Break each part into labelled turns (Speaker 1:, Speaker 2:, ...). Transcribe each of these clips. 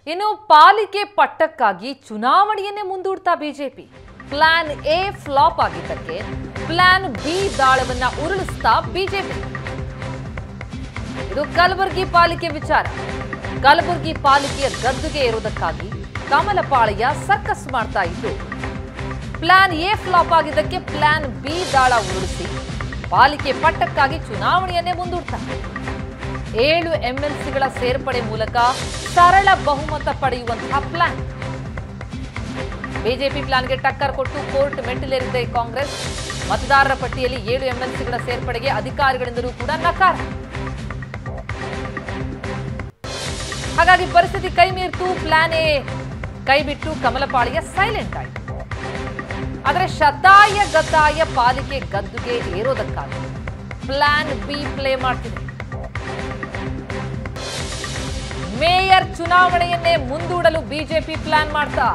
Speaker 1: ಇನ್ನು ಪಾಲಿಕೆ ಪಟ್ಟಕ್ಕಾಗಿ ಚುನಾವಣೆಯನ್ನೇ ಮುಂದೂಡ್ತಾ ಬಿಜೆಪಿ ಪ್ಲಾನ್ ಎ ಫ್ಲಾಪ್ ಆಗಿದ್ದಕ್ಕೆ ಪ್ಲಾನ್ ಬಿ ದಾಳವನ್ನ ಉರುಳಿಸ್ತಾ ಬಿಜೆಪಿ ಇದು ಕಲಬುರಗಿ ಪಾಲಿಕೆ ವಿಚಾರ ಕಲಬುರಗಿ ಪಾಲಿಕೆಯ ಗದ್ದುಗೆ ಇರುವುದಕ್ಕಾಗಿ ಕಮಲಪಾಳೆಯ ಸರ್ಕಸ್ ಮಾಡ್ತಾ ಇದ್ದು ಪ್ಲಾನ್ ಎ ಫ್ಲಾಪ್ ಆಗಿದ್ದಕ್ಕೆ ಪ್ಲಾನ್ ಬಿ ದಾಳ ಉರುಳಿಸಿ ಪಾಲಿಕೆ ಪಟ್ಟಕ್ಕಾಗಿ ಚುನಾವಣೆಯನ್ನೇ ಮುಂದೂಡ್ತಾರೆ ಏಳು ಎಂಎಲ್ಸಿಗಳ ಸೇರ್ಪಡೆ ಮೂಲಕ ಸರಳ ಬಹುಮತ ಪಡೆಯುವಂತಹ ಪ್ಲಾನ್ ಬಿಜೆಪಿ ಪ್ಲಾನ್ಗೆ ಟಕ್ಕರ್ ಕೊಟ್ಟು ಕೋರ್ಟ್ ಮೆಟ್ಟಿಲೇರಿದೆ ಕಾಂಗ್ರೆಸ್ ಮತದಾರರ ಪಟ್ಟಿಯಲ್ಲಿ ಏಳು ಎಂಎಲ್ಸಿಗಳ ಸೇರ್ಪಡೆಗೆ ಅಧಿಕಾರಿಗಳಿಂದಲೂ ಕೂಡ ನಕಾರ ಹಾಗಾಗಿ ಪರಿಸ್ಥಿತಿ ಕೈ ಮೀರ್ತು ಪ್ಲಾನ್ ಎ ಕೈಬಿಟ್ಟು ಕಮಲಪಾಳಿಯ ಸೈಲೆಂಟ್ ಆಯಿತು ಆದರೆ ಶತಾಯ ಗತಾಯ ಪಾಲಿಕೆ ಗದ್ದುಗೆ ಏರೋದಕ್ಕಾಗಿ ಪ್ಲಾನ್ ಬಿ ಪ್ಲೇ ಮಾಡ್ತಿದೆ ಮೇಯರ್ ಚುನಾವಣೆಯನ್ನೇ ಮುಂದೂಡಲು ಬಿಜೆಪಿ ಪ್ಲಾನ್ ಮಾಡ್ತಾ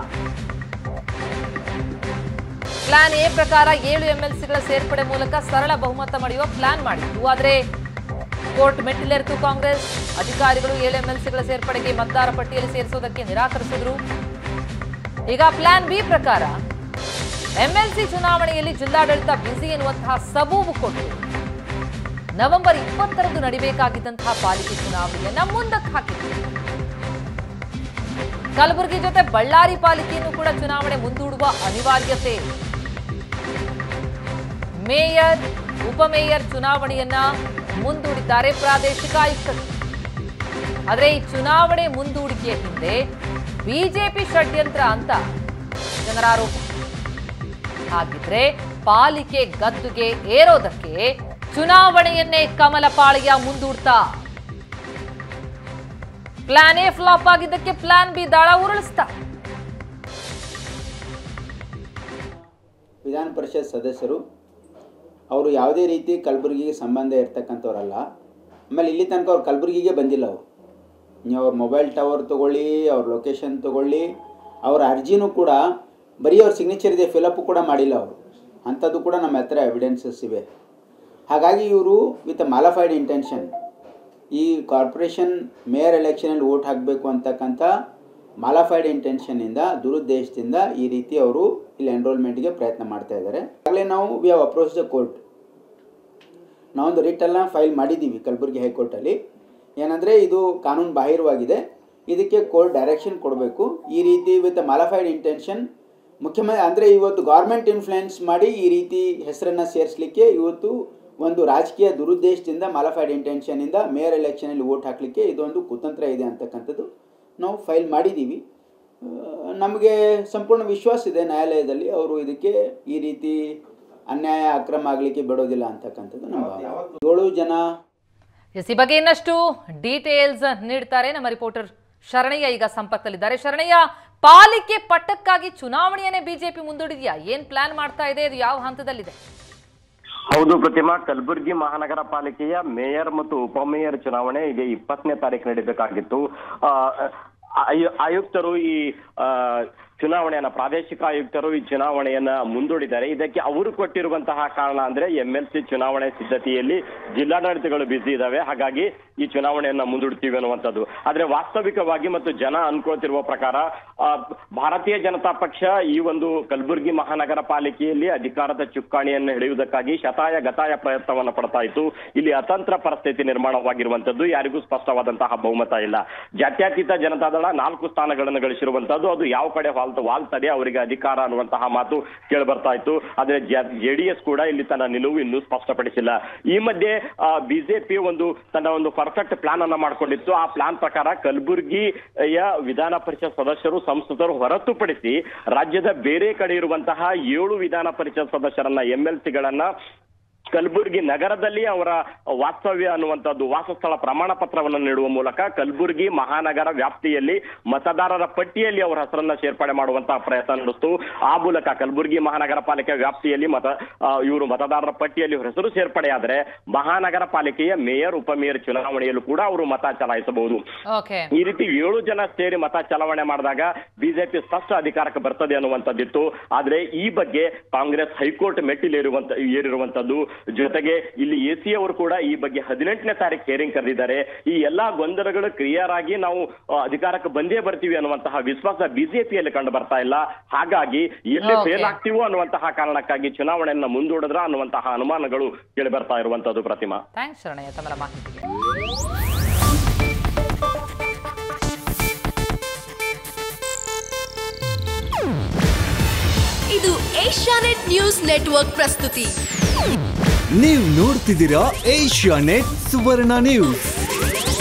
Speaker 1: ಪ್ಲಾನ್ ಎ ಪ್ರಕಾರ ಏಳು ಎಂಎಲ್ಸಿಗಳ ಸೇರ್ಪಡೆ ಮೂಲಕ ಸರಳ ಬಹುಮತ ಪಡೆಯುವ ಪ್ಲಾನ್ ಮಾಡಿತ್ತು ಆದರೆ ಕೋರ್ಟ್ ಮೆಟ್ಟಿಲೇರಿತು ಕಾಂಗ್ರೆಸ್ ಅಧಿಕಾರಿಗಳು ಏಳು ಎಂಎಲ್ಸಿಗಳ ಸೇರ್ಪಡೆಗೆ ಮತದಾರ ಪಟ್ಟಿಯಲ್ಲಿ ಸೇರಿಸುವುದಕ್ಕೆ ನಿರಾಕರಿಸಿದ್ರು ಈಗ ಪ್ಲಾನ್ ಬಿ ಪ್ರಕಾರ ಎಂಎಲ್ಸಿ ಚುನಾವಣೆಯಲ್ಲಿ ಜಿಲ್ಲಾಡಳಿತ ಬ್ಯುಸಿ ಎನ್ನುವಂತಹ ಸಬೂಬು ಕೊಟ್ಟು ನವೆಂಬರ್ ಇಪ್ಪತ್ತರಂದು ನಡಿಬೇಕಾಗಿದ್ದಂತಹ ಪಾಲಿಕೆ ಚುನಾವಣೆಯನ್ನ ಮುಂದಕ್ಕೆ ಹಾಕಿದೆ ಕಲಬುರಗಿ ಜೊತೆ ಬಳ್ಳಾರಿ ಪಾಲಿಕೆಯನ್ನು ಕೂಡ ಚುನಾವಣೆ ಮುಂದೂಡುವ ಅನಿವಾರ್ಯತೆ ಮೇಯರ್ ಉಪಮೇಯರ್ ಚುನಾವಣೆಯನ್ನ ಮುಂದೂಡಿದ್ದಾರೆ ಪ್ರಾದೇಶಿಕ ಆಯುಕ್ತರು ಆದರೆ ಈ ಚುನಾವಣೆ ಮುಂದೂಡಿಕೆಯ ಹಿಂದೆ ಬಿಜೆಪಿ ಷಡ್ಯಂತ್ರ ಅಂತ ಜನರ ಆರೋಪ ಹಾಗಿದ್ರೆ ಪಾಲಿಕೆ ಗದ್ದುಗೆ ಏರೋದಕ್ಕೆ ಚುನಾವಣೆಯನ್ನೇ ಕಮಲಪಾಳಿಯ ಮುಂದೂಡ್ತಾ ಪ್ಲಾನ್ ಎ ಫ್ಲಾಪ್ ಆಗಿದ್ದಕ್ಕೆ ಪ್ಲಾನ್ ಬಿ ದಾಳ ಉರುಳಿಸ್ತಾ
Speaker 2: ವಿಧಾನ ಪರಿಷತ್ ಸದಸ್ಯರು ಅವರು ಯಾವುದೇ ರೀತಿ ಕಲಬುರಗಿಗೆ ಸಂಬಂಧ ಇರ್ತಕ್ಕಂಥವ್ರಲ್ಲ ಆಮೇಲೆ ಇಲ್ಲಿ ತನಕ ಅವ್ರು ಕಲಬುರಗಿಗೆ ಬಂದಿಲ್ಲ ಅವರು ನೀವು ಅವ್ರ ಮೊಬೈಲ್ ಟವರ್ ತೊಗೊಳ್ಳಿ ಅವ್ರ ಲೊಕೇಶನ್ ತೊಗೊಳ್ಳಿ ಅವ್ರ ಅರ್ಜಿನೂ ಕೂಡ ಬರೀ ಅವ್ರ ಸಿಗ್ನೇಚರ್ ಇದೆ ಫಿಲಪ್ ಕೂಡ ಮಾಡಿಲ್ಲ ಅವರು ಅಂಥದ್ದು ಕೂಡ ನಮ್ಮ ಹತ್ರ ಎವಿಡೆನ್ಸಸ್ ಇವೆ ಹಾಗಾಗಿ ಇವರು ವಿತ್ ಮಾಲಫೈಡ್ ಇಂಟೆನ್ಷನ್ ಈ ಕಾರ್ಪೊರೇಷನ್ ಮೇಯರ್ ಎಲೆಕ್ಷನಲ್ಲಿ ವೋಟ್ ಹಾಕಬೇಕು ಅಂತಕ್ಕಂಥ ಮಾಲಫೈಡ್ ಇಂಟೆನ್ಷನ್ನಿಂದ ದುರುದ್ದೇಶದಿಂದ ಈ ರೀತಿ ಅವರು ಇಲ್ಲಿ ಎನ್ರೋಲ್ಮೆಂಟ್ಗೆ ಪ್ರಯತ್ನ ಮಾಡ್ತಾ ಇದ್ದಾರೆ ಆಗಲೇ ನಾವು we have approach the court ನಾವೊಂದು ರಿಟೆಲ್ಲ ಫೈಲ್ ಮಾಡಿದ್ದೀವಿ ಕಲಬುರಗಿ ಹೈಕೋರ್ಟಲ್ಲಿ ಏನಂದರೆ ಇದು ಕಾನೂನು ಬಾಹಿರವಾಗಿದೆ ಇದಕ್ಕೆ ಕೋರ್ಟ್ ಡೈರೆಕ್ಷನ್ ಕೊಡಬೇಕು ಈ ರೀತಿ ವಿತ್ ಮಾಲಫೈಡ್ ಇಂಟೆನ್ಷನ್ ಮುಖ್ಯಮಂತ್ರಿ ಅಂದರೆ ಇವತ್ತು ಗೌರ್ಮೆಂಟ್ ಇನ್ಫ್ಲುಯೆನ್ಸ್ ಮಾಡಿ ಈ ರೀತಿ ಹೆಸರನ್ನು ಸೇರಿಸಲಿಕ್ಕೆ ಇವತ್ತು ಒಂದು ರಾಜಕೀಯ ದುರುದ್ದೇಶದಿಂದ ಮಾಲಫೈಡ್ ಇಂಟೆನ್ಷನಿಂದ ಮೇಯರ್ ಎಲೆಕ್ಷನಲ್ಲಿ ವೋಟ್ ಹಾಕಲಿಕ್ಕೆ ಇದೊಂದು ಕುತಂತ್ರ ಇದೆ ಅಂತಕ್ಕಂಥದ್ದು ನಾವು ಫೈಲ್ ಮಾಡಿದ್ದೀವಿ ಆ, ನಮಗೆ ಸಂಪೂರ್ಣ ವಿಶ್ವಾಸ ಇದೆ ನ್ಯಾಯಾಲಯದಲ್ಲಿ ಅವರು ಇದಕ್ಕೆ ಈ ರೀತಿ ಅನ್ಯಾಯ ಅಕ್ರಮ ಆಗಲಿಕ್ಕೆ ಬಿಡೋದಿಲ್ಲ ಅಂತಕ್ಕಂಥದ್ದು ನಮ್ಮ ಭಾವನೆ. ಏಳು ಜನ
Speaker 1: ಎಸ್ ಈ ಬಗ್ಗೆ ಇನ್ನಷ್ಟು ಡೀಟೇಲ್ಸ್ ನೀಡ್ತಾರೆ ನಮ್ಮ ರಿಪೋರ್ಟರ್ ಶರಣಯ್ಯ ಈಗ ಸಂಪರ್ಕದಲ್ಲಿದ್ದಾರೆ ಶರಣಯ್ಯ ಪಾಲಿಕೆ ಪಟ್ಟಕ್ಕಾಗಿ ಚುನಾವಣೆಯನ್ನೇ ಬಿಜೆಪಿ ಮುಂದೂಡಿದ್ಯಾ ಏನ್ ಪ್ಲಾನ್ ಮಾಡ್ತಾ ಇದೆ ಇದು ಯಾವ ಹಂತದಲ್ಲಿದೆ
Speaker 3: ಹೌದು ಪ್ರತಿಮಾ ಕಲಬುರಗಿ ಮಹಾನಗರ ಪಾಲಿಕೆಯ ಮೇಯರ್ ಮತ್ತು ಉಪಮೇಯರ್ ಚುನಾವಣೆ ಈಗ ಇಪ್ಪತ್ತನೇ ತಾರೀಕು ನಡೀಬೇಕಾಗಿತ್ತು ಆ, ಆಯು- ಆಯುಕ್ತರು ಈ ಆ, ಚುನಾವಣೆಯನ್ನ ಪ್ರಾದೇಶಿಕ ಆಯುಕ್ತರು ಈ ಚುನಾವಣೆಯನ್ನ ಮುಂದೂಡಿದ್ದಾರೆ ಇದಕ್ಕೆ ಅವರು ಕೊಟ್ಟಿರುವಂತಹ ಕಾರಣ ಅಂದ್ರೆ ಎಂ ಎಲ್ ಸಿ ಚುನಾವಣೆ ಸಿದ್ಧತೆಯಲ್ಲಿ ಜಿಲ್ಲಾಡಳಿತಗಳು ಬ್ಯುಸಿ ಇದಾವೆ ಹಾಗಾಗಿ ಈ ಚುನಾವಣೆಯನ್ನ ಮುಂದೂಡ್ತೀವಿ ಅನ್ನುವಂಥದ್ದು ಆದ್ರೆ ವಾಸ್ತವಿಕವಾಗಿ ಮತ್ತು ಜನ ಅನ್ಕೊಳ್ತಿರುವ ಪ್ರಕಾರ ಆ, ಭಾರತೀಯ ಜನತಾ ಪಕ್ಷ ಈ ಒಂದು ಕಲಬುರಗಿ ಮಹಾನಗರ ಪಾಲಿಕೆಯಲ್ಲಿ ಅಧಿಕಾರದ ಚುಕ್ಕಾಣಿಯನ್ನು ಹಿಡಿಯುವುದಕ್ಕಾಗಿ ಶತಾಯ ಗತಾಯ ಪ್ರಯತ್ನವನ್ನ ಪಡ್ತಾ ಇತ್ತು ಇಲ್ಲಿ ಅತಂತ್ರ ಪರಿಸ್ಥಿತಿ ನಿರ್ಮಾಣವಾಗಿರುವಂತದ್ದು ಯಾರಿಗೂ ಸ್ಪಷ್ಟವಾದಂತಹ ಬಹುಮತ ಇಲ್ಲ ಜಾತ್ಯತೀತ ಜನತಾದಳ ನಾಲ್ಕು ಸ್ಥಾನಗಳನ್ನು ಗಳಿಸಿರುವಂತದ್ದು ಅದು ಯಾವ ಕಡೆ ವಾಲ್ತ ವಾಲ್ತದೆ ಅವರಿಗೆ ಅಧಿಕಾರ ಅನ್ನುವಂತಹ ಮಾತು ಕೇಳಿ ಬರ್ತಾ ಇತ್ತು ಆದ್ರೆ ಜೆಡಿಎಸ್ ಕೂಡ ಇಲ್ಲಿ ತನ್ನ ನಿಲುವು ಇನ್ನೂ ಸ್ಪಷ್ಟಪಡಿಸಿಲ್ಲ ಈ ಮಧ್ಯೆ ಬಿಜೆಪಿ ಒಂದು ತನ್ನ ಒಂದು ಪರ್ಫೆಕ್ಟ್ ಪ್ಲಾನ್ ಅನ್ನ ಮಾಡ್ಕೊಂಡಿತ್ತು ಆ ಪ್ಲಾನ್ ಪ್ರಕಾರ ಕಲಬುರಗಿಯ ವಿಧಾನ ಪರಿಷತ್ ಸದಸ್ಯರು ಸಂಸದರು ಹೊರತುಪಡಿಸಿ ರಾಜ್ಯದ ಬೇರೆ ಕಡೆ ಇರುವಂತಹ ಏಳು ವಿಧಾನ ಪರಿಷತ್ ಸದಸ್ಯರನ್ನ ಎಂ ಎಲ್ ಸಿಗಳನ್ನ ಕಲಬುರಗಿ ನಗರದಲ್ಲಿ ಅವರ ವಾಸ್ತವ್ಯ ಅನ್ನುವಂಥದ್ದು ವಾಸಸ್ಥಳ ಪ್ರಮಾಣ ಪತ್ರವನ್ನು ನೀಡುವ ಮೂಲಕ ಕಲಬುರಗಿ ಮಹಾನಗರ ವ್ಯಾಪ್ತಿಯಲ್ಲಿ ಮತದಾರರ ಪಟ್ಟಿಯಲ್ಲಿ ಅವರ ಹೆಸರನ್ನ ಸೇರ್ಪಡೆ ಮಾಡುವಂತಹ ಪ್ರಯತ್ನ ನಡೆಸಿತು ಆ ಮೂಲಕ ಕಲಬುರಗಿ ಮಹಾನಗರ ಪಾಲಿಕೆ ವ್ಯಾಪ್ತಿಯಲ್ಲಿ ಮತ ಆ, ಇವರು ಮತದಾರರ ಪಟ್ಟಿಯಲ್ಲಿ ಅವರ ಹೆಸರು ಸೇರ್ಪಡೆಯಾದರೆ ಮಹಾನಗರ ಪಾಲಿಕೆಯ ಮೇಯರ್ ಉಪಮೇಯರ್ ಚುನಾವಣೆಯಲ್ಲೂ ಕೂಡ ಅವರು ಮತ ಚಲಾಯಿಸಬಹುದು
Speaker 1: ಓಕೆ
Speaker 3: ಈ ರೀತಿ ಏಳು ಜನ ಸೇರಿ ಮತ ಚಲಾವಣೆ ಮಾಡಿದಾಗ ಬಿಜೆಪಿ ಸ್ಪಷ್ಟ ಅಧಿಕಾರಕ್ಕೆ ಬರ್ತದೆ ಅನ್ನುವಂಥದ್ದಿತ್ತು ಆದ್ರೆ ಈ ಬಗ್ಗೆ ಕಾಂಗ್ರೆಸ್ ಹೈಕೋರ್ಟ್ ಮೆಟ್ಟಿಲೇರುವಂತ ಏರಿರುವಂತದ್ದು ಜೊತೆಗೆ ಇಲ್ಲಿ ಎ ಸಿ ಅವರು ಕೂಡ ಈ ಬಗ್ಗೆ ಹದಿನೆಂಟನೇ ತಾರೀಕು ಹೇರಿಂಗ್ ಕರೆದಿದ್ದಾರೆ ಈ ಎಲ್ಲಾ ಗೊಂದಲಗಳು ಕ್ಲಿಯರ್ ಆಗಿ ನಾವು ಆ, ಅಧಿಕಾರಕ್ಕೆ ಬಂದೇ ಬರ್ತೀವಿ ಅನ್ನುವಂತಹ ವಿಶ್ವಾಸ ಬಿಜೆಪಿಯಲ್ಲಿ ಕಂಡು ಬರ್ತಾ ಇಲ್ಲ ಹಾಗಾಗಿ ಎಲ್ಲಿ
Speaker 1: Okay.
Speaker 3: ಫೇಲ್ ಆಗ್ತೀವೋ ಅನ್ನುವಂತಹ ಕಾರಣಕ್ಕಾಗಿ ಚುನಾವಣೆಯನ್ನ ಮುಂದೂಡಿದ್ರ ಅನ್ನುವಂತಹ ಅನುಮಾನಗಳು ಕೇಳಿ ಬರ್ತಾ ಇರುವಂತದ್ದು ಪ್ರತಿಮಾ
Speaker 1: ಥ್ಯಾಂಕ್ಸ್ ಶರಣಯ್ಯ ತಮ್ಮ ಮಾಹಿತಿಗೆ
Speaker 4: ಇದು ಏಷ್ಯಾನೆಟ್ ನ್ಯೂಸ್ ನೆಟ್ವರ್ಕ್ ಪ್ರಸ್ತುತಿ
Speaker 5: ನೀವು ನೋಡ್ತಿದ್ದೀರಾ ಏಷ್ಯಾ ನೆಟ್ ಸುವರ್ಣ ನ್ಯೂಸ್